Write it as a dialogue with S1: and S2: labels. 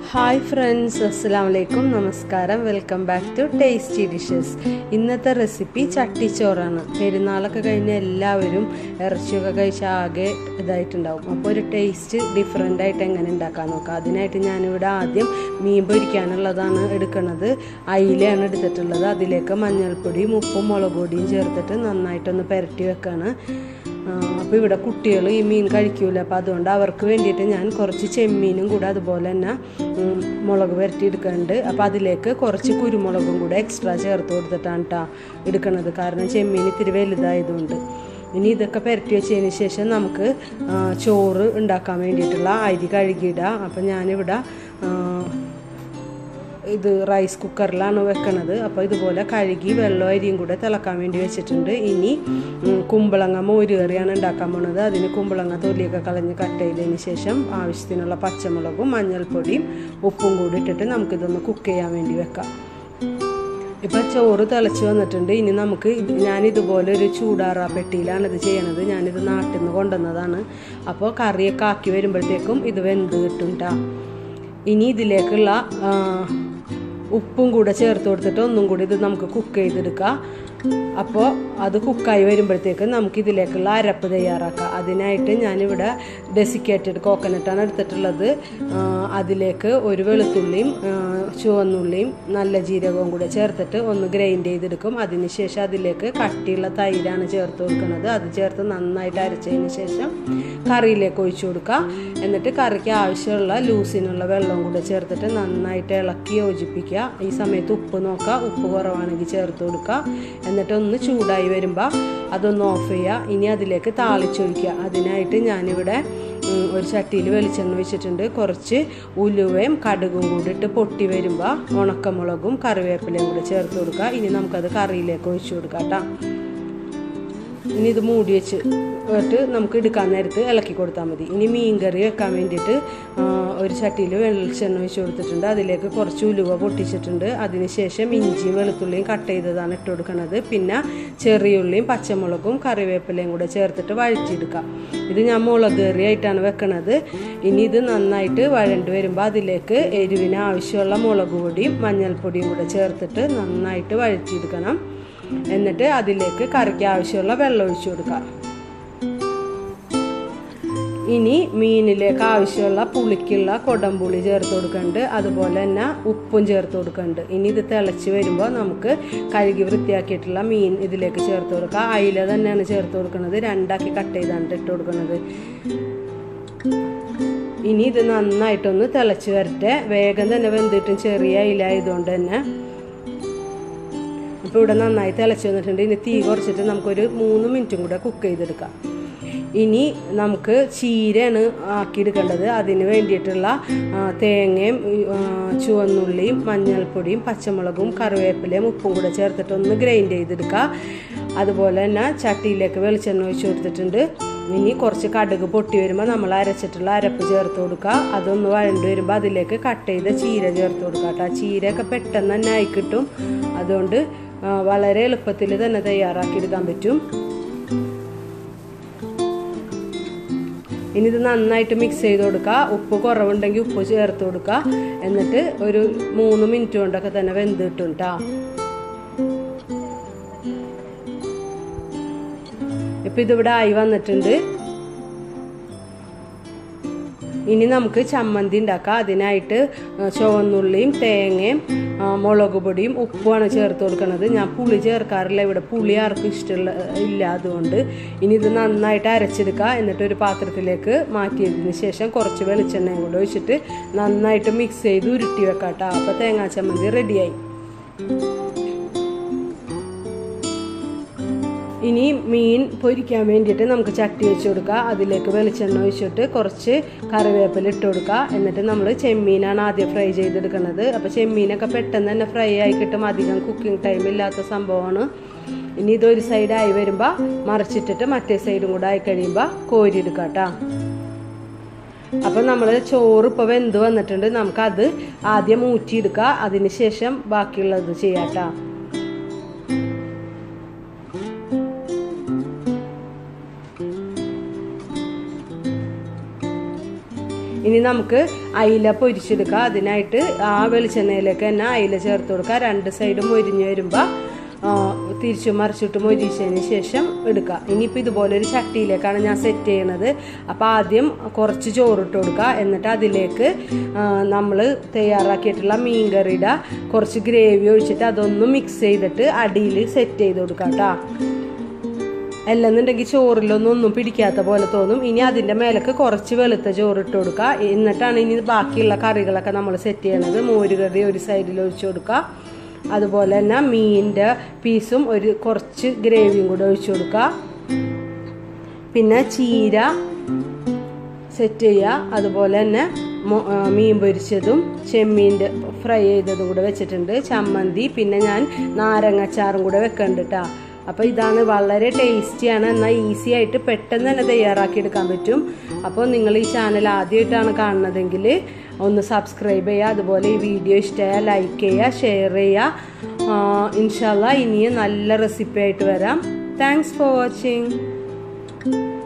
S1: hi friends അസ്സാം വലൈക്കും നമസ്കാരം welcome back to tasty dishes ഇന്നത്തെ റെസിപ്പി ചട്ടിച്ചോറാണ് പെരുന്നാളൊക്കെ കഴിഞ്ഞ് എല്ലാവരും ഇറച്ചിയൊക്കെ കഴിച്ച് ആകെ ഇതായിട്ടുണ്ടാവും അപ്പോൾ ഒരു ടേസ്റ്റ് ഡിഫറെൻ്റ് ആയിട്ട് എങ്ങനെ ഉണ്ടാക്കാൻ നോക്കാം അതിനായിട്ട് ഞാനിവിടെ ആദ്യം മീൻ പൊരിക്കാനുള്ളതാണ് എടുക്കുന്നത് അയിലയാണ് എടുത്തിട്ടുള്ളത് അതിലേക്ക് മഞ്ഞൾപ്പൊടിയും ഉപ്പും മുളക് പൊടിയും ചേർത്തിട്ട് നന്നായിട്ടൊന്ന് പുരട്ടി വെക്കാണ് അപ്പോൾ ഇവിടെ കുട്ടികൾ ഈ മീൻ കഴിക്കൂല അപ്പോൾ അതുകൊണ്ട് അവർക്ക് വേണ്ടിയിട്ട് ഞാൻ കുറച്ച് ചെമ്മീനും കൂടെ അതുപോലെ തന്നെ മുളക് പുരട്ടി എടുക്കുന്നുണ്ട് അപ്പോൾ അതിലേക്ക് കുറച്ച് കുരുമുളകും കൂടെ എക്സ്ട്രാ ചേർത്ത് കൊടുത്തിട്ടാണ് കേട്ടോ എടുക്കുന്നത് കാരണം ചെമ്മീൻ ഇത്തിരി വലുതായതുകൊണ്ട് ഇനി ഇതൊക്കെ പുരട്ടി വെച്ചതിന് ശേഷം നമുക്ക് ചോറ് ഉണ്ടാക്കാൻ വേണ്ടിയിട്ടുള്ള അരി കഴുകിയിടുക അപ്പം ഞാനിവിടെ ഇത് റൈസ് കുക്കറിലാണ് വെക്കണത് അപ്പോൾ ഇതുപോലെ കഴുകി വെള്ളം അരിയും കൂടെ തിളക്കാൻ വേണ്ടി വെച്ചിട്ടുണ്ട് ഇനി കുമ്പളങ്ങ മോര് കറിയാണ് ഉണ്ടാക്കാൻ പോണത് അതിന് കുമ്പളങ്ങ തൊലിയൊക്കെ കളഞ്ഞ് കട്ട് ചെയ്തതിന് ശേഷം ആവശ്യത്തിനുള്ള പച്ചമുളകും മഞ്ഞൾപ്പൊടിയും ഉപ്പും കൂടി ഇട്ടിട്ട് നമുക്കിതൊന്ന് കുക്ക് ചെയ്യാൻ വേണ്ടി വെക്കാം ഇപ്പം ചോറ് തിളച്ച് വന്നിട്ടുണ്ട് ഇനി നമുക്ക് ഞാൻ ഇതുപോലെ ഒരു ചൂടാറാ പെട്ടിയിലാണ് ഇത് ചെയ്യണത് ഞാനിത് നാട്ടിൽ നിന്ന് കൊണ്ടുവന്നതാണ് അപ്പോൾ കറിയൊക്കെ ആക്കി വരുമ്പോഴത്തേക്കും ഇത് വെന്ത് കിട്ടും കേട്ടോ ഇനി ഇതിലേക്കുള്ള ഉപ്പും കൂടെ ചേർത്ത് കൊടുത്തിട്ട് ഒന്നും കൂടി ഇത് നമുക്ക് കുക്ക് ചെയ്തെടുക്കാം അപ്പോൾ അത് കുക്കായി വരുമ്പോഴത്തേക്ക് നമുക്ക് ഇതിലേക്കുള്ള അരപ്പ് തയ്യാറാക്കാം അതിനായിട്ട് ഞാനിവിടെ ഡെസിക്കേറ്റഡ് കോക്കനട്ടാണ് എടുത്തിട്ടുള്ളത് അതിലേക്ക് ഒരു വെളുത്തുള്ളിയും ചുവന്നുള്ളിയും നല്ല ജീരകവും കൂടെ ചേർത്തിട്ട് ഒന്ന് ഗ്രൈൻഡ് ചെയ്തെടുക്കും അതിനുശേഷം അതിലേക്ക് കട്ടിയുള്ള തൈരാണ് ചേർത്ത് കൊടുക്കുന്നത് അത് ചേർത്ത് നന്നായിട്ട് അരച്ചതിന് ശേഷം കറിയിലേക്ക് ഒഴിച്ചു കൊടുക്കുക എന്നിട്ട് കറിക്ക് ആവശ്യമുള്ള ലൂസിനുള്ള വെള്ളം കൂടെ ചേർത്തിട്ട് നന്നായിട്ട് ഇളക്കി യോജിപ്പിക്കുക ഈ സമയത്ത് ഉപ്പ് നോക്കുക ഉപ്പ് കുറവാണെങ്കിൽ ചേർത്ത് കൊടുക്കുക എന്നിട്ട് ഒന്ന് ചൂടായി വരുമ്പോൾ അതൊന്ന് ഓഫ് ചെയ്യുക ഇനി അതിലേക്ക് താളിച്ചൊഴിക്കുക അതിനായിട്ട് ഞാനിവിടെ ഒരു ചട്ടിയിൽ വെളിച്ചെണ്ണ വെച്ചിട്ടുണ്ട് കുറച്ച് ഉലുവയും കടുകും കൂടി ഇട്ട് പൊട്ടി വരുമ്പോൾ ഉണക്കമുളകും കറിവേപ്പിലയും കൂടി ചേർത്ത് കൊടുക്കുക ഇനി നമുക്കത് കറിയിലേക്ക് ഒഴിച്ചു കൊടുക്കാം കേട്ടോ ഇനി ഇത് മൂടി വെച്ച് ഇട്ട് നമുക്ക് എടുക്കാൻ നേരത്ത് ഇളക്കി കൊടുത്താൽ മതി ഇനി മീൻ കറി വെക്കാൻ വേണ്ടിയിട്ട് ഒരു ചട്ടിയിൽ വെളിച്ചെണ്ണ വെച്ച് കൊടുത്തിട്ടുണ്ട് അതിലേക്ക് കുറച്ച് ഉലുവ പൊട്ടിച്ചിട്ടുണ്ട് അതിനുശേഷം ഇഞ്ചിയും വെളുത്തുള്ളിയും കട്ട് ചെയ്തതാണ് ഇട്ട് കൊടുക്കുന്നത് പിന്നെ ചെറിയുള്ളിയും പച്ചമുളകും കറിവേപ്പിലയും കൂടെ ചേർത്തിട്ട് വഴറ്റിയെടുക്കാം ഇത് ഞാൻ മുളക് കറി ആയിട്ടാണ് വെക്കണത് ഇനി ഇത് നന്നായിട്ട് വഴണ്ട് വരുമ്പോൾ അതിലേക്ക് എരിവിന് ആവശ്യമുള്ള മുളക് പൊടിയും മഞ്ഞൾപ്പൊടിയും കൂടെ ചേർത്തിട്ട് നന്നായിട്ട് വഴറ്റിയെടുക്കണം എന്നിട്ട് അതിലേക്ക് കറിക്ക് ആവശ്യമുള്ള വെള്ളം ഒഴിച്ചു കൊടുക്കാം ഇനി മീനിലേക്ക് ആവശ്യമുള്ള പുളിക്കുള്ള കൊടംപുളി ചേർത്ത് കൊടുക്കുന്നുണ്ട് അതുപോലെ തന്നെ ഉപ്പും ചേർത്ത് കൊടുക്കുന്നുണ്ട് ഇനി ഇത് തിളച്ച് വരുമ്പോൾ നമുക്ക് കഴുകി വൃത്തിയാക്കിയിട്ടുള്ള മീൻ ഇതിലേക്ക് ചേർത്ത് കൊടുക്കുക അയില തന്നെയാണ് ചേർത്ത് കൊടുക്കുന്നത് രണ്ടാക്കി കട്ട് ചെയ്താണ് ഇട്ട് കൊടുക്കുന്നത് ഇനി ഇത് നന്നായിട്ടൊന്ന് തിളച്ച് വരട്ടെ വേഗം തന്നെ വെന്തിട്ടും ചെറിയ അയില ആയതുകൊണ്ട് തന്നെ ഇപ്പോൾ ഇവിടെ നന്നായി തിളച്ച് വന്നിട്ടുണ്ട് ഇനി തീ കുറച്ചിട്ട് നമുക്കൊരു മൂന്ന് മിനിറ്റും കൂടെ കുക്ക് ചെയ്തെടുക്കാം ഇനി നമുക്ക് ചീരയാണ് ആക്കിയെടുക്കേണ്ടത് അതിന് വേണ്ടിയിട്ടുള്ള തേങ്ങയും ചുവന്നുള്ളിയും മഞ്ഞൾപ്പൊടിയും പച്ചമുളകും കറിവേപ്പിലയും ഉപ്പും കൂടെ ചേർത്തിട്ട് ഒന്ന് ഗ്രൈൻഡ് ചെയ്തെടുക്കുക അതുപോലെ തന്നെ ചട്ടിയിലേക്ക് വെളിച്ചെണ്ണ ഒഴിച്ച് കൊടുത്തിട്ടുണ്ട് ഇനി കുറച്ച് കടുക് പൊട്ടി വരുമ്പോൾ നമ്മൾ അരച്ചിട്ടുള്ള അരപ്പ് ചേർത്ത് കൊടുക്കുക അതൊന്ന് വഴണ്ട് വരുമ്പോൾ അതിലേക്ക് കട്ട് ചെയ്ത ചീര ചേർത്ത് കൊടുക്കുക കേട്ടോ ചീരയൊക്കെ പെട്ടെന്ന് തന്നെ ആയി കിട്ടും അതുകൊണ്ട് വളരെ എളുപ്പത്തിൽ തന്നെ തയ്യാറാക്കിയെടുക്കാൻ പറ്റും ഇനി ഇത് നന്നായിട്ട് മിക്സ് ചെയ്ത് കൊടുക്കുക ഉപ്പ് കുറവുണ്ടെങ്കിൽ ഉപ്പ് ചേർത്ത് കൊടുക്കുക എന്നിട്ട് ഒരു മൂന്ന് മിനിറ്റ് കൊണ്ടൊക്കെ തന്നെ വെന്ത് കിട്ടും കേട്ടോ ഇപ്പം ഇതിവിടെ ആയി വന്നിട്ടുണ്ട് ഇനി നമുക്ക് ചമ്മന്തി ഉണ്ടാക്കാം അതിനായിട്ട് ചുവന്നുള്ളിയും തേങ്ങയും മുളക് പൊടിയും ഉപ്പുമാണ് ചേർത്ത് കൊടുക്കുന്നത് ഞാൻ പുളി ചേർക്കാറില്ല ഇവിടെ പുളി ആർക്കും ഇഷ്ടമുള്ള ഇല്ല അതുകൊണ്ട് ഇനി ഇത് നന്നായിട്ട് അരച്ചെടുക്കുക എന്നിട്ട് ഒരു പാത്രത്തിലേക്ക് മാറ്റിയതിന് ശേഷം കുറച്ച് വെളിച്ചെണ്ണയും കൂടെ ഒഴിച്ചിട്ട് നന്നായിട്ട് മിക്സ് ചെയ്ത് ഉരുട്ടി വെക്കാം കേട്ടോ അപ്പോൾ തേങ്ങാ ചമ്മന്തി റെഡിയായി ഇനി മീൻ പൊരിക്കാൻ വേണ്ടിയിട്ട് നമുക്ക് ചട്ടി വെച്ച് കൊടുക്കുക അതിലേക്ക് വെളിച്ചെണ്ണ ഒഴിച്ചിട്ട് കുറച്ച് കറിവേപ്പില ഇട്ട് കൊടുക്കുക എന്നിട്ട് നമ്മൾ ചെമ്മീനാണ് ആദ്യം ഫ്രൈ ചെയ്തെടുക്കുന്നത് അപ്പോൾ ചെമ്മീനൊക്കെ പെട്ടെന്ന് തന്നെ ഫ്രൈ ആയി കിട്ടും അധികം കുക്കിംഗ് ടൈം ഇല്ലാത്ത സംഭവമാണ് ഇനി ഇതൊരു സൈഡായി വരുമ്പോൾ മറിച്ചിട്ടിട്ട് മറ്റേ സൈഡും കൂടെ ആയി കഴിയുമ്പോൾ കോരിയെടുക്കാം കേട്ടോ അപ്പം നമ്മൾ ചോറ് ഇപ്പോൾ വെന്ത് വന്നിട്ടുണ്ട് നമുക്കത് ആദ്യം ഊറ്റിയെടുക്കുക അതിന് ശേഷം ബാക്കിയുള്ളത് ചെയ്യാം കേട്ടോ ഇനി നമുക്ക് അയില പൊരിച്ചെടുക്കാം അതിനായിട്ട് ആ വെളിച്ചെണ്ണയിലേക്ക് തന്നെ അയില ചേർത്ത് കൊടുക്കുക രണ്ട് സൈഡും മൊരിഞ്ഞ് വരുമ്പോൾ തിരിച്ചു മറിച്ചിട്ട് മൊരിച്ചതിന് ശേഷം എടുക്കുക ഇനിയിപ്പോൾ ഇതുപോലെ ഒരു ചട്ടിയിലേക്കാണ് ഞാൻ സെറ്റ് ചെയ്യണത് അപ്പോൾ ആദ്യം കുറച്ച് ചോറിട്ട് കൊടുക്കുക എന്നിട്ട് അതിലേക്ക് നമ്മൾ തയ്യാറാക്കിയിട്ടുള്ള മീൻ കറിയുടെ കുറച്ച് ഗ്രേവി ഒഴിച്ചിട്ട് അതൊന്ന് മിക്സ് ചെയ്തിട്ട് അടിയിൽ സെറ്റ് ചെയ്ത് കൊടുക്കുക കേട്ടോ അല്ലെന്നുണ്ടെങ്കിൽ ചോറിലൊന്നും ഒന്നും പിടിക്കാത്ത പോലെ തോന്നും ഇനി അതിൻ്റെ മേലേക്ക് കുറച്ച് വെളുത്ത ചോറ് ഇട്ട് കൊടുക്കുക എന്നിട്ടാണ് ഇനി ബാക്കിയുള്ള കറികളൊക്കെ നമ്മൾ സെറ്റ് ചെയ്യണത് മോര് കറി ഒരു സൈഡിൽ ഒഴിച്ചു കൊടുക്കുക അതുപോലെ തന്നെ മീനിൻ്റെ പീസും ഒരു കുറച്ച് ഗ്രേവിയും കൂടെ ഒഴിച്ചു കൊടുക്കുക പിന്നെ ചീര സെറ്റ് ചെയ്യുക അതുപോലെ തന്നെ മീൻ പൊരിച്ചതും ചെമ്മീൻ്റെ ഫ്രൈ ചെയ്തതും കൂടെ വെച്ചിട്ടുണ്ട് ചമ്മന്തി പിന്നെ ഞാൻ നാരങ്ങച്ചാറും കൂടെ വെക്കുന്നുണ്ട് കേട്ടോ അപ്പോൾ ഇതാണ് വളരെ ടേസ്റ്റിയാണ് എന്നാൽ ഈസി ആയിട്ട് പെട്ടെന്ന് തന്നെ തയ്യാറാക്കി എടുക്കാൻ പറ്റും അപ്പോൾ നിങ്ങൾ ഈ ചാനൽ ആദ്യമായിട്ടാണ് കാണുന്നതെങ്കിൽ ഒന്ന് സബ്സ്ക്രൈബ് ചെയ്യുക അതുപോലെ ഈ വീഡിയോ ഇഷ്ടമായാൽ ലൈക്ക് ചെയ്യുക ഷെയർ ചെയ്യുക ഇൻഷാല്ല ഇനിയും നല്ല റെസിപ്പി ആയിട്ട് വരാം താങ്ക്സ് ഫോർ വാച്ചിങ്